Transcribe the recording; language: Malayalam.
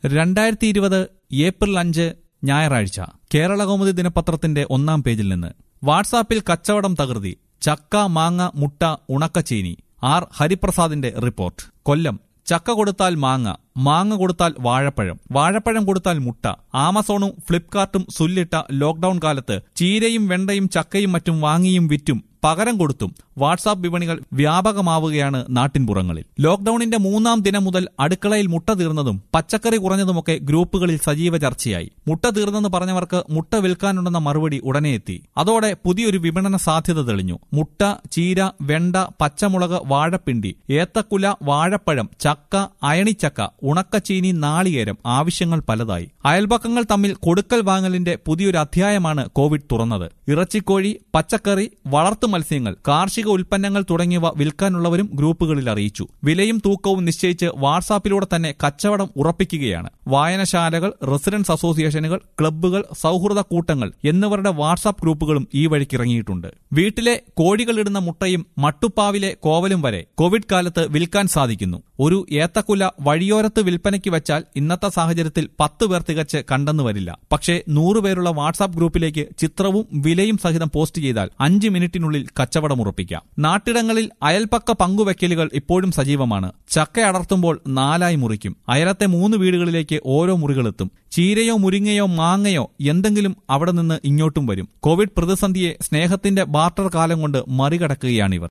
രണ്ടായിരത്തി ഇരുപത് ഏപ്രിൽ അഞ്ച് ഞായറാഴ്ച കേരളകൗമുദി ദിനപത്രത്തിന്റെ ഒന്നാം പേജിൽ നിന്ന് വാട്സാപ്പിൽ കച്ചവടം തകൃതി ചക്ക മാങ്ങ മുട്ട ഉണക്കച്ചീനി ആർ ഹരിപ്രസാദിന്റെ റിപ്പോർട്ട് കൊല്ലം ചക്ക കൊടുത്താൽ മാങ്ങ മാങ്ങ കൊടുത്താൽ വാഴപ്പഴം വാഴപ്പഴം കൊടുത്താൽ മുട്ട ആമസോണും ഫ്ലിപ്കാർട്ടും സുല്ലിട്ട ലോക്ഡൌൺ കാലത്ത് ചീരയും വെണ്ടയും ചക്കയും മറ്റും വാങ്ങിയും വിറ്റും പകരം കൊടുത്തും വാട്സാപ്പ് വിപണികൾ വ്യാപകമാവുകയാണ് നാട്ടിൻപുറങ്ങളിൽ ലോക്ഡൌണിന്റെ മൂന്നാം ദിനം മുതൽ അടുക്കളയിൽ മുട്ട തീർന്നതും പച്ചക്കറി കുറഞ്ഞതുമൊക്കെ ഗ്രൂപ്പുകളിൽ സജീവ ചർച്ചയായി മുട്ട തീർന്നെന്ന് പറഞ്ഞവർക്ക് മുട്ട വിൽക്കാനുണ്ടെന്ന മറുപടി ഉടനെ എത്തി അതോടെ പുതിയൊരു വിപണന സാധ്യത തെളിഞ്ഞു മുട്ട ചീര വെണ്ട പച്ചമുളക് വാഴപ്പിണ്ടി ഏത്തക്കുല വാഴപ്പഴം ചക്ക അയണിച്ചക്ക ഉണക്കച്ചീനി നാളികേരം ആവശ്യങ്ങൾ പലതായി അയൽപക്കങ്ങൾ തമ്മിൽ കൊടുക്കൽ വാങ്ങലിന്റെ പുതിയൊരു അധ്യായമാണ് കോവിഡ് തുറന്നത് ഇറച്ചിക്കോഴി പച്ചക്കറി വളർത്തു മത്സ്യങ്ങൾ കാർഷിക ഉൽപ്പന്നങ്ങൾ തുടങ്ങിയവ വിൽക്കാനുള്ളവരും ഗ്രൂപ്പുകളിൽ അറിയിച്ചു വിലയും തൂക്കവും നിശ്ചയിച്ച് വാട്സാപ്പിലൂടെ തന്നെ കച്ചവടം ഉറപ്പിക്കുകയാണ് വായനശാലകൾ റെസിഡൻസ് അസോസിയേഷനുകൾ ക്ലബ്ബുകൾ സൗഹൃദ കൂട്ടങ്ങൾ എന്നിവരുടെ വാട്സാപ്പ് ഗ്രൂപ്പുകളും ഈ വഴിക്കിറങ്ങിയിട്ടുണ്ട് വീട്ടിലെ കോഴികളിടുന്ന മുട്ടയും മട്ടുപ്പാവിലെ കോവലും വരെ കോവിഡ് കാലത്ത് വിൽക്കാൻ സാധിക്കുന്നു ഒരു ഏത്തക്കുല വഴിയോരത്ത് വിൽപ്പനയ്ക്ക് വെച്ചാൽ ഇന്നത്തെ സാഹചര്യത്തിൽ പത്ത് പേർ തികച്ച് കണ്ടെന്നു വരില്ല പക്ഷേ നൂറുപേരുള്ള വാട്സാപ്പ് ഗ്രൂപ്പിലേക്ക് ചിത്രവും വിലയും സഹിതം പോസ്റ്റ് ചെയ്താൽ അഞ്ച് മിനിറ്റിനുള്ളിൽ കച്ചവടം ഉറപ്പിക്കാം നാട്ടിടങ്ങളിൽ അയൽപ്പക്ക പങ്കുവെക്കലുകൾ ഇപ്പോഴും സജീവമാണ് ചക്ക അടർത്തുമ്പോൾ നാലായി മുറിക്കും അയലത്തെ മൂന്ന് വീടുകളിലേക്ക് ഓരോ മുറികളെത്തും ചീരയോ മുരിങ്ങയോ മാങ്ങയോ എന്തെങ്കിലും അവിടെ നിന്ന് ഇങ്ങോട്ടും വരും കോവിഡ് പ്രതിസന്ധിയെ സ്നേഹത്തിന്റെ ബാർട്ടർ കാലം കൊണ്ട് മറികടക്കുകയാണിവർ